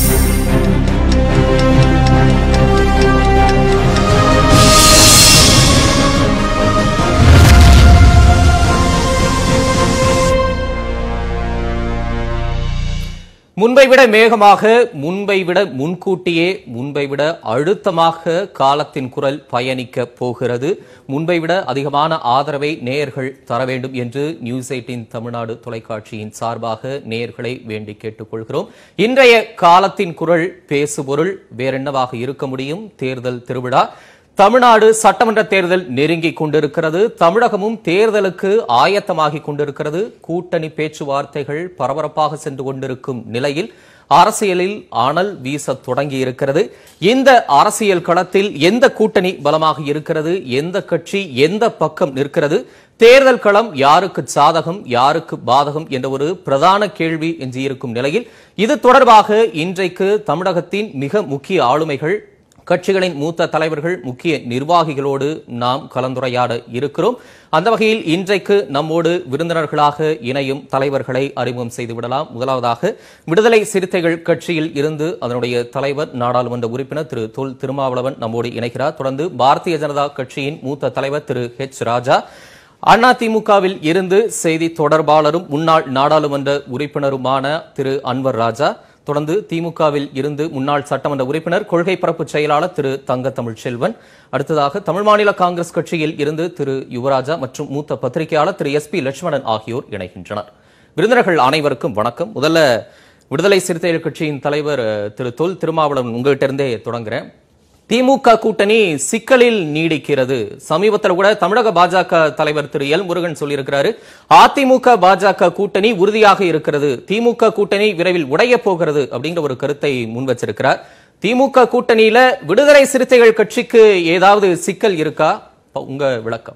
முன்பை விட மேகமாக முன்பை விட முன்கூட்டியே முன்பை விட அழுத்தமாக காலத்தின் குரல் பயணிக்க போகிறது முன்பை விட அதிகமான ஆதரவை நேயர்கள் தர வேண்டும் என்று நியூஸ் எயிட்டின் தமிழ்நாடு தொலைக்காட்சியின் சார்பாக நேயர்களை வேண்டி கேட்டுக்கொள்கிறோம் இன்றைய காலத்தின் குரல் பேசுபொருள் வேறென்னவாக இருக்க முடியும் தேர்தல் திருவிழா தமிழ்நாடு சட்டமன்ற தேர்தல் நெருங்கிக் கொண்டிருக்கிறது தமிழகமும் தேர்தலுக்கு ஆயத்தமாகிக் கொண்டிருக்கிறது கூட்டணி பேச்சுவார்த்தைகள் பரபரப்பாக சென்று கொண்டிருக்கும் நிலையில் அரசியலில் அனல் வீச தொடங்கி இருக்கிறது இந்த அரசியல் களத்தில் எந்த கூட்டணி பலமாக இருக்கிறது எந்த கட்சி எந்த பக்கம் நிற்கிறது தேர்தல் களம் யாருக்கு சாதகம் யாருக்கு பாதகம் என்ற ஒரு பிரதான கேள்வி என்று இருக்கும் நிலையில் இது தொடர்பாக இன்றைக்கு தமிழகத்தின் மிக முக்கிய ஆளுமைகள் கட்சிகளின் மூத்த தலைவர்கள் முக்கிய நிர்வாகிகளோடு நாம் கலந்துரையாட இருக்கிறோம் அந்த வகையில் இன்றைக்கு நம்மோடு விருந்தினர்களாக இணையும் தலைவர்களை அறிமுகம் செய்து விடலாம் முதலாவதாக விடுதலை சிறுத்தைகள் கட்சியில் இருந்து அதனுடைய தலைவர் நாடாளுமன்ற உறுப்பினர் திரு தொல் திருமாவளவன் நம்மோடு இணைகிறார் தொடர்ந்து பாரதிய ஜனதா கட்சியின் மூத்த தலைவர் திரு ஹெச் ராஜா அதிமுகவில் இருந்து செய்தி தொடர்பாளரும் முன்னாள் நாடாளுமன்ற உறுப்பினருமான திரு அன்வர் ராஜா தொடர்ந்து திமுகவில் இருந்து முன்னாள் சட்டமன்ற உறுப்பினர் கொள்கை பரப்பு செயலாளர் திரு தங்க தமிழ் செல்வன் அடுத்ததாக தமிழ் மாநில காங்கிரஸ் கட்சியில் இருந்து திரு யுவராஜா மற்றும் மூத்த பத்திரிகையாளர் திரு எஸ் பி லட்சுமணன் ஆகியோர் இணைகின்றனர் விருந்தினர்கள் அனைவருக்கும் வணக்கம் முதல்ல விடுதலை சிறுத்தைகள் கட்சியின் தலைவர் அஹ், திரு தொல் திருமாவளவன் உங்கள்கிட்ட இருந்தே தொடங்குறேன் திமுக கூட்டணி சிக்கலில் நீடிக்கிறது சமீபத்தில் கூட தமிழக பாஜக தலைவர் திரு எல் முருகன் சொல்லியிருக்கிறாரு அதிமுக பாஜக கூட்டணி உறுதியாக இருக்கிறது திமுக கூட்டணி விரைவில் உடைய போகிறது அப்படிங்கிற ஒரு கருத்தை முன் வச்சிருக்கிறார் திமுக கூட்டணியில விடுதலை சிறுத்தைகள் கட்சிக்கு ஏதாவது சிக்கல் இருக்கா ப- உங்க விளக்கம்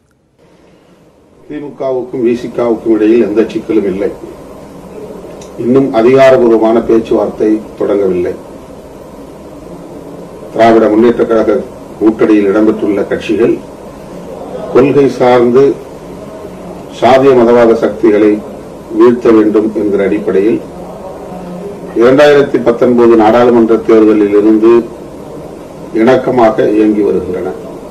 திமுகவுக்கும் விசிகாவுக்கும் இடையில் எந்த சிக்கலும் இல்லை இன்னும் அதிகாரபூர்வமான பேச்சுவார்த்தை தொடங்கவில்லை திராவிட முன்னேற்ற கழக கூட்டணியில் இடம்பெற்றுள்ள கட்சிகள் கொள்கை சார்ந்து சாதிய மதவாத சக்திகளை வீழ்த்த வேண்டும் என்கிற அடிப்படையில் இரண்டாயிரத்தி பத்தொன்பது நாடாளுமன்ற தேர்தலில் இருந்து இணக்கமாக இயங்கி வருகின்றன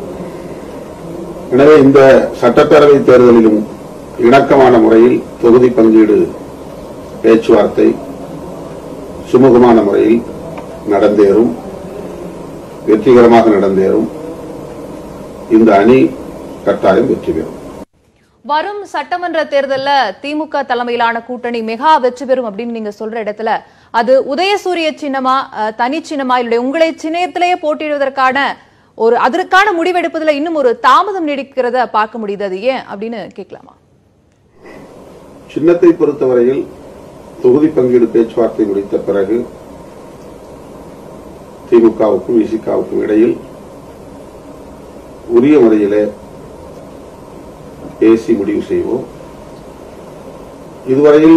எனவே இந்த சட்டப்பேரவை தேர்தலிலும் இணக்கமான முறையில் தொகுதி பங்கீடு பேச்சுவார்த்தை சுமூகமான முறையில் நடந்தேறும் வெற்றிகரமாக நடந்தேறும் இந்த அணி கட்டாயம் வெற்றி பெறும் வரும் சட்டமன்ற தேர்தல்ல திமுக தலைமையிலான கூட்டணி மெகா வெற்றி பெறும் அப்படின்னு நீங்க சொல்ற இடத்துல அது உதயசூரிய சின்னமா அஹ், தனி சின்னமா இல்லை உங்களை சின்னத்திலேயே போட்டியிடுவதற்கான ஒரு அதற்கான முடிவெடுப்பதுல இன்னும் ஒரு தாமதம் நீடிக்கிறத பார்க்க முடியுது அது ஏன் அப்படின்னு கேட்கலாமா சின்னத்தை பொறுத்தவரையில் தொகுதி பங்கீடு பேச்சுவார்த்தை முடித்த பிறகு திமுகவுக்கும் விசிகாவுக்கும் இடையில் உரிய முறையிலே பேசி முடிவு செய்வோம் இதுவரையில்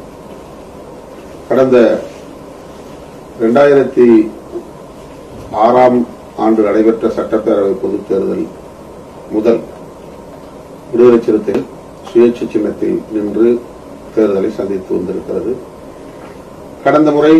கடந்த இரண்டாயிரத்தி ஆறாம் ஆண்டு நடைபெற்ற சட்டப்பேரவை பொதுத் தேர்தல் முதல் விடுதலை சிறுத்தைகள் சுயேட்சை சின்னத்தில் நின்று தேர்தலை சந்தித்து வந்திருக்கிறது கடந்த முறை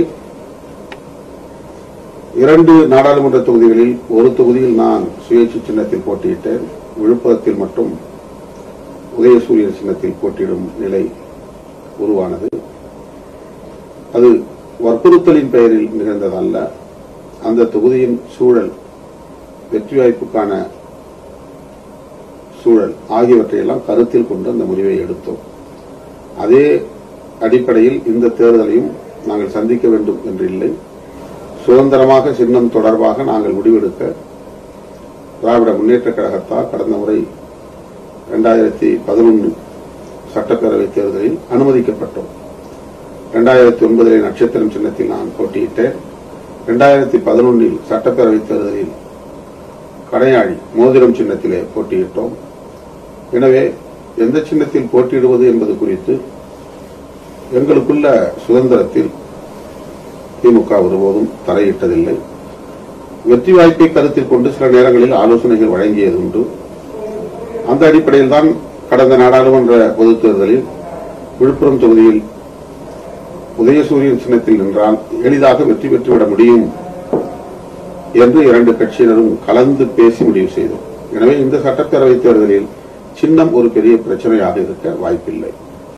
இரண்டு நாடாளுமன்ற தொகுதிகளில் ஒரு தொகுதியில் நான் சுயேட்சை சின்னத்தில் போட்டியிட்டேன் விழுப்புரத்தில் மட்டும் உதயசூரியன் சின்னத்தில் போட்டியிடும் நிலை உருவானது அது வற்புறுத்தலின் பெயரில் நிகழ்ந்ததல்ல அந்த தொகுதியின் சூழல் வெற்றி வாய்ப்புக்கான சூழல் ஆகியவற்றையெல்லாம் கருத்தில் கொண்டு அந்த முடிவை எடுத்தோம் அதே அடிப்படையில் இந்த தேர்தலையும் நாங்கள் சந்திக்க வேண்டும் என்று இல்லை சுதந்திரமாக சின்னம் தொடர்பாக நாங்கள் முடிவெடுக்க திராவிட முன்னேற்ற கழகத்தால் கடந்த முறை இரண்டாயிரத்தி பதினொன்று சட்டப்பேரவை தேர்தலில் அனுமதிக்கப்பட்டோம் இரண்டாயிரத்தி ஒன்பதிலே நட்சத்திரம் சின்னத்தில் நான் போட்டியிட்டேன் இரண்டாயிரத்தி பதினொன்றில் சட்டப்பேரவை தேர்தலில் கடையாழி மோதிரம் சின்னத்திலே போட்டியிட்டோம் எனவே எந்த சின்னத்தில் போட்டியிடுவது என்பது குறித்து எங்களுக்குள்ள சுதந்திரத்தில் திமுக ஒருபோதும் தலையிட்டதில்லை வெற்றி வாய்ப்பை கருத்தில் கொண்டு சில நேரங்களில் ஆலோசனைகள் வழங்கியது உண்டு அந்த அடிப்படையில் தான் கடந்த நாடாளுமன்ற பொதுத் தேர்தலில் விழுப்புரம் தொகுதியில் உதயசூரியன் சின்னத்தில் நின்றால் எளிதாக வெற்றி பெற்றுவிட முடியும் என்று இரண்டு கட்சியினரும் கலந்து பேசி முடிவு செய்தோம் எனவே இந்த சட்டப்பேரவைத் தேர்தலில் சின்னம் ஒரு பெரிய பிரச்சனையாக இருக்க வாய்ப்பில்லை